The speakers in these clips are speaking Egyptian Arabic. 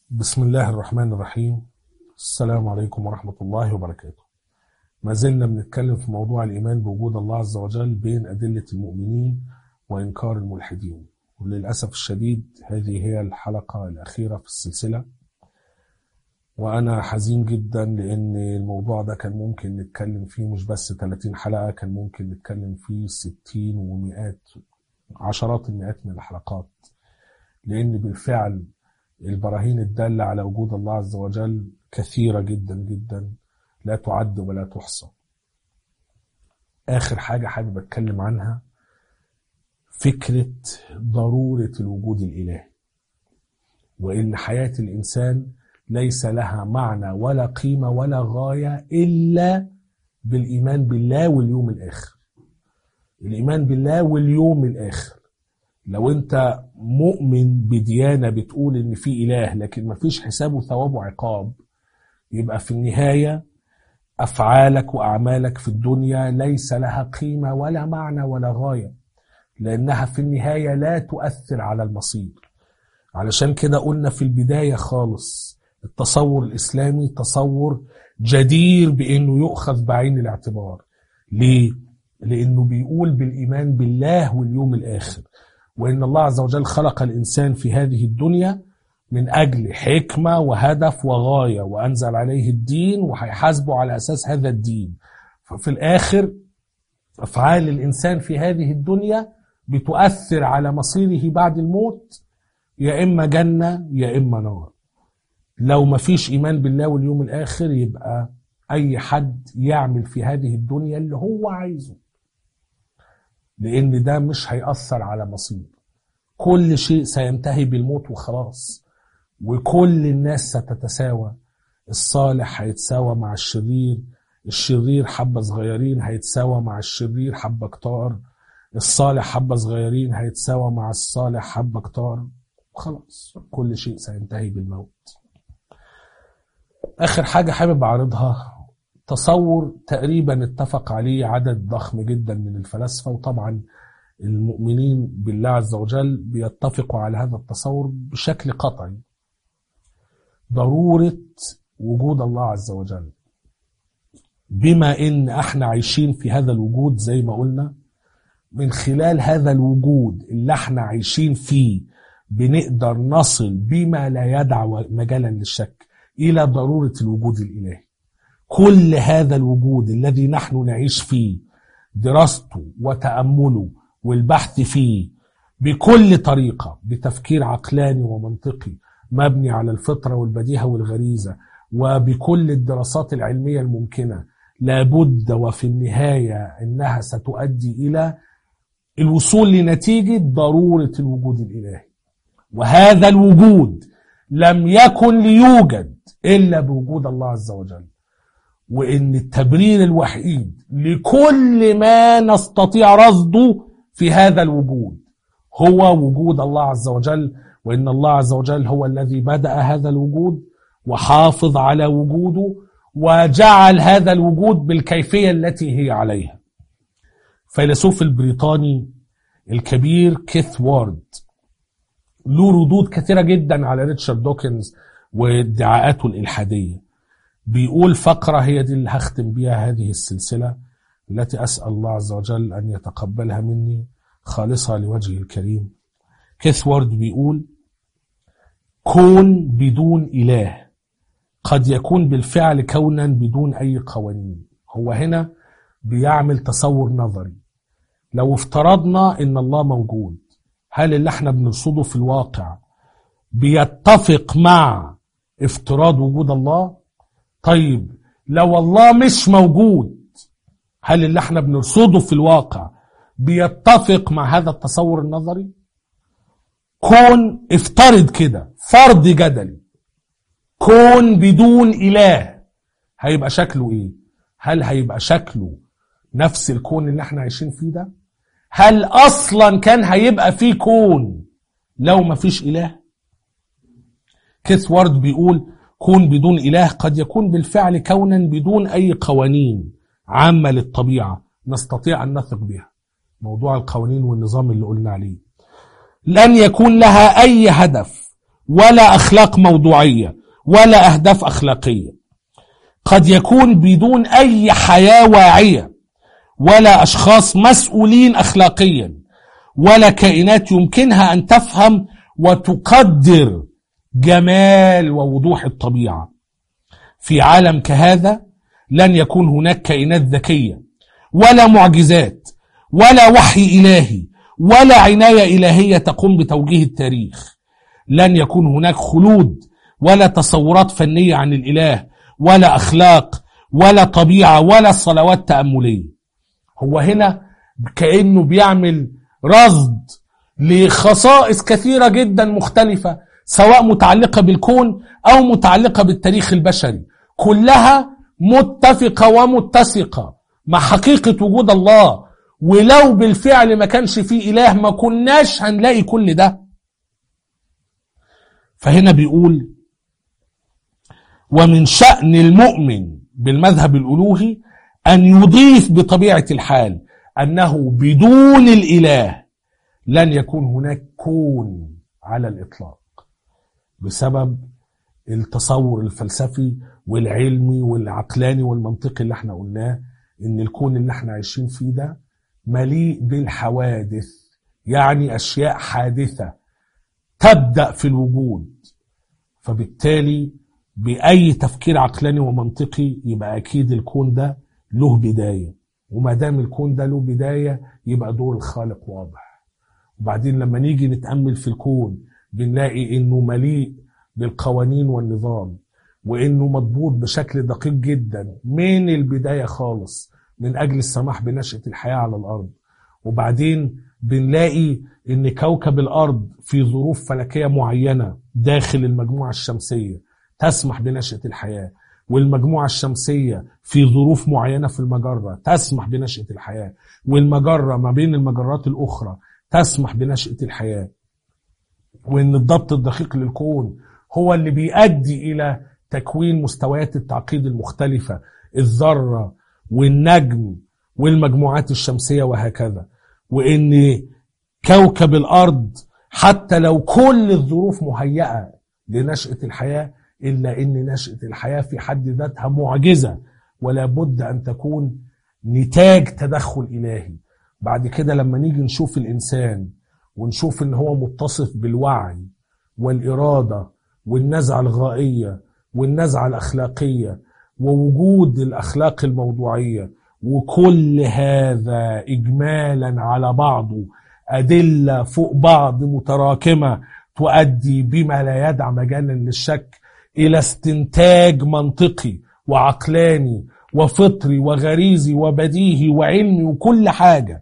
بسم الله الرحمن الرحيم السلام عليكم ورحمة الله وبركاته ما زلنا بنتكلم في موضوع الإيمان بوجود الله عز وجل بين أدلة المؤمنين وإنكار الملحدين وللأسف الشديد هذه هي الحلقة الأخيرة في السلسلة وأنا حزين جدا لأن الموضوع ده كان ممكن نتكلم فيه مش بس 30 حلقة كان ممكن نتكلم فيه 60 ومئات عشرات المئات من الحلقات لأن بالفعل البراهين الدالة على وجود الله عز وجل كثيرة جدا جدا لا تعد ولا تحصى آخر حاجة حابب أتكلم عنها فكرة ضرورة الوجود الإلهي وإن حياة الإنسان ليس لها معنى ولا قيمة ولا غاية إلا بالإيمان بالله واليوم الآخر الإيمان بالله واليوم الآخر لو أنت مؤمن بديانة بتقول إن في إله لكن مفيش حساب وثواب وعقاب يبقى في النهاية أفعالك وأعمالك في الدنيا ليس لها قيمة ولا معنى ولا غاية لأنها في النهاية لا تؤثر على المصير علشان كده قلنا في البداية خالص التصور الإسلامي تصور جدير بأنه يؤخذ بعين الاعتبار ليه؟ لأنه بيقول بالإيمان بالله واليوم الآخر وإن الله عز وجل خلق الإنسان في هذه الدنيا من أجل حكمة وهدف وغاية وأنزل عليه الدين وهيحاسبه على أساس هذا الدين ففي الآخر أفعال الإنسان في هذه الدنيا بتؤثر على مصيره بعد الموت يا إما جنة يا إما نار لو ما فيش إيمان بالله واليوم الآخر يبقى أي حد يعمل في هذه الدنيا اللي هو عايزه لأن ده مش هيأثر على مصير كل شيء سينتهي بالموت وخلاص وكل الناس ستتساوى الصالح هيتساوى مع الشرير الشرير حبة صغيرين هيتساوى مع الشرير حبة كتار الصالح حبة صغيرين هيتساوى مع الصالح حبة كتار خلاص كل شيء سينتهي بالموت آخر حاجة حابب أعرضها تصور تقريبا اتفق عليه عدد ضخم جدا من الفلاسفة وطبعا المؤمنين بالله عز وجل بيتفقوا على هذا التصور بشكل قطعي ضرورة وجود الله عز وجل بما ان احنا عايشين في هذا الوجود زي ما قلنا من خلال هذا الوجود اللي احنا عايشين فيه بنقدر نصل بما لا يدع مجالا للشك الى ضرورة الوجود الالهي كل هذا الوجود الذي نحن نعيش فيه دراسته وتأمله والبحث فيه بكل طريقة بتفكير عقلاني ومنطقي مبني على الفطرة والبديهة والغريزة وبكل الدراسات العلمية الممكنة لابد وفي النهاية انها ستؤدي الى الوصول لنتيجة ضرورة الوجود الالهي وهذا الوجود لم يكن ليوجد الا بوجود الله عز وجل وان التبرير الوحيد لكل ما نستطيع رصده في هذا الوجود هو وجود الله عز وجل وان الله عز وجل هو الذي بدأ هذا الوجود وحافظ على وجوده وجعل هذا الوجود بالكيفية التي هي عليها فيلسوف البريطاني الكبير كيث وارد له ردود كثيرة جدا على ريتشارد دوكنز وادعاءاته الإلحادية بيقول فقرة هي دي اللي هختم بيها هذه السلسلة التي أسأل الله عز وجل أن يتقبلها مني خالصة لوجهه الكريم كيث وارد بيقول كون بدون إله قد يكون بالفعل كونا بدون أي قوانين هو هنا بيعمل تصور نظري لو افترضنا ان الله موجود هل اللي احنا بنرصده في الواقع بيتفق مع افتراض وجود الله طيب لو الله مش موجود هل اللي احنا بنرصده في الواقع بيتفق مع هذا التصور النظري كون افترض كده فرض جدلي كون بدون اله هيبقى شكله ايه هل هيبقى شكله نفس الكون اللي احنا عايشين فيه ده هل اصلا كان هيبقى فيه كون لو ما فيش اله كيث وارد بيقول كون بدون اله قد يكون بالفعل كونا بدون اي قوانين عامة للطبيعة نستطيع ان نثق بها موضوع القوانين والنظام اللي قلنا عليه لن يكون لها اي هدف ولا أخلاق موضوعية ولا أهداف أخلاقية قد يكون بدون أي حياة واعية ولا أشخاص مسؤولين أخلاقيا ولا كائنات يمكنها أن تفهم وتقدر جمال ووضوح الطبيعة في عالم كهذا لن يكون هناك كائنات ذكية ولا معجزات ولا وحي إلهي ولا عناية إلهية تقوم بتوجيه التاريخ لن يكون هناك خلود ولا تصورات فنية عن الإله ولا أخلاق ولا طبيعة ولا صلوات تأملية هو هنا كأنه بيعمل رصد لخصائص كثيرة جدا مختلفة سواء متعلقة بالكون أو متعلقة بالتاريخ البشري كلها متفقة ومتسقة مع حقيقة وجود الله ولو بالفعل ما كانش فيه إله ما كناش هنلاقي كل ده فهنا بيقول ومن شأن المؤمن بالمذهب الألوهي أن يضيف بطبيعة الحال أنه بدون الإله لن يكون هناك كون على الإطلاق بسبب التصور الفلسفي والعلمي والعقلاني والمنطقي اللي احنا قلناه ان الكون اللي احنا عايشين فيه ده مليء بالحوادث يعني اشياء حادثة تبدأ في الوجود فبالتالي بأي تفكير عقلاني ومنطقي يبقى أكيد الكون ده له بداية وما دام الكون ده له بداية يبقى دور الخالق واضح وبعدين لما نيجي نتأمل في الكون بنلاقي إنه مليء بالقوانين والنظام وإنه مضبوط بشكل دقيق جدا من البداية خالص من أجل السماح بنشأة الحياة على الأرض وبعدين بنلاقي إن كوكب الأرض في ظروف فلكية معينة داخل المجموعة الشمسية تسمح بنشأة الحياة والمجموعة الشمسية في ظروف معينة في المجرة تسمح بنشأة الحياة والمجرة ما بين المجرات الأخرى تسمح بنشأة الحياة وإن الضبط الدقيق للكون هو اللي بيؤدي إلى تكوين مستويات التعقيد المختلفة الذرة والنجم والمجموعات الشمسية وهكذا وإن كوكب الأرض حتى لو كل الظروف مهيئة لنشأة الحياة إلا إن نشأة الحياة في حد ذاتها معجزة ولا بد أن تكون نتاج تدخل إلهي بعد كده لما نيجي نشوف الإنسان ونشوف إن هو متصف بالوعي والإرادة والنزعة الغائية والنزعة الأخلاقية ووجود الأخلاق الموضوعية وكل هذا إجمالا على بعضه أدلة فوق بعض متراكمة تؤدي بما لا يدع مجالا للشك إلى استنتاج منطقي وعقلاني وفطري وغريزي وبديهي وعلمي وكل حاجة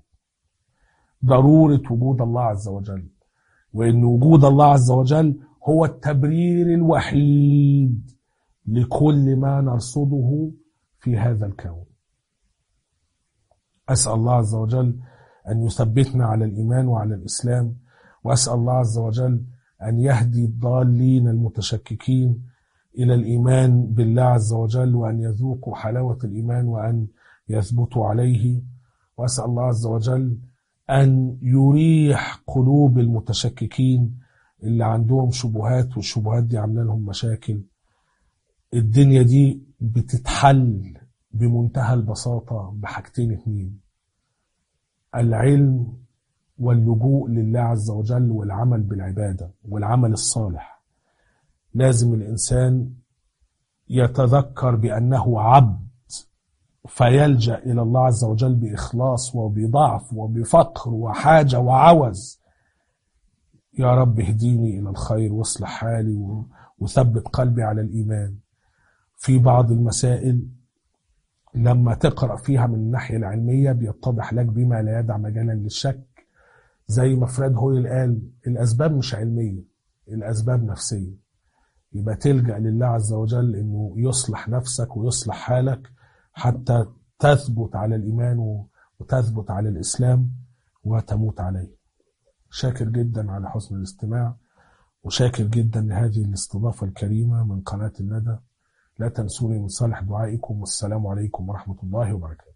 ضرورة وجود الله عز وجل وإن وجود الله عز وجل هو التبرير الوحيد لكل ما نرصده في هذا الكون أسأل الله عز وجل أن يثبتنا على الإيمان وعلى الإسلام وأسأل الله عز وجل أن يهدي الضالين المتشككين إلى الإيمان بالله عز وجل وأن يذوقوا حلاوة الإيمان وأن يثبتوا عليه وأسأل الله عز وجل أن يريح قلوب المتشككين اللي عندهم شبهات والشبهات دي عامله لهم مشاكل الدنيا دي بتتحل بمنتهى البساطة بحاجتين اتنين العلم واللجوء لله عز وجل والعمل بالعبادة والعمل الصالح لازم الإنسان يتذكر بأنه عبد فيلجأ إلى الله عز وجل بإخلاص وبضعف وبفقر وحاجة وعوز يا رب اهديني إلى الخير واصلح حالي وثبت قلبي على الإيمان في بعض المسائل لما تقرأ فيها من الناحية العلمية بيتضح لك بما لا يدع مجالا للشك زي ما فريد هويل قال الأسباب مش علمية الأسباب نفسية يبقى تلجأ لله عز وجل إنه يصلح نفسك ويصلح حالك حتى تثبت على الإيمان وتثبت على الإسلام وتموت عليه شاكر جدا على حسن الاستماع وشاكر جدا لهذه الاستضافة الكريمة من قناة الندى لا تنسوني من صالح دعائكم والسلام عليكم ورحمة الله وبركاته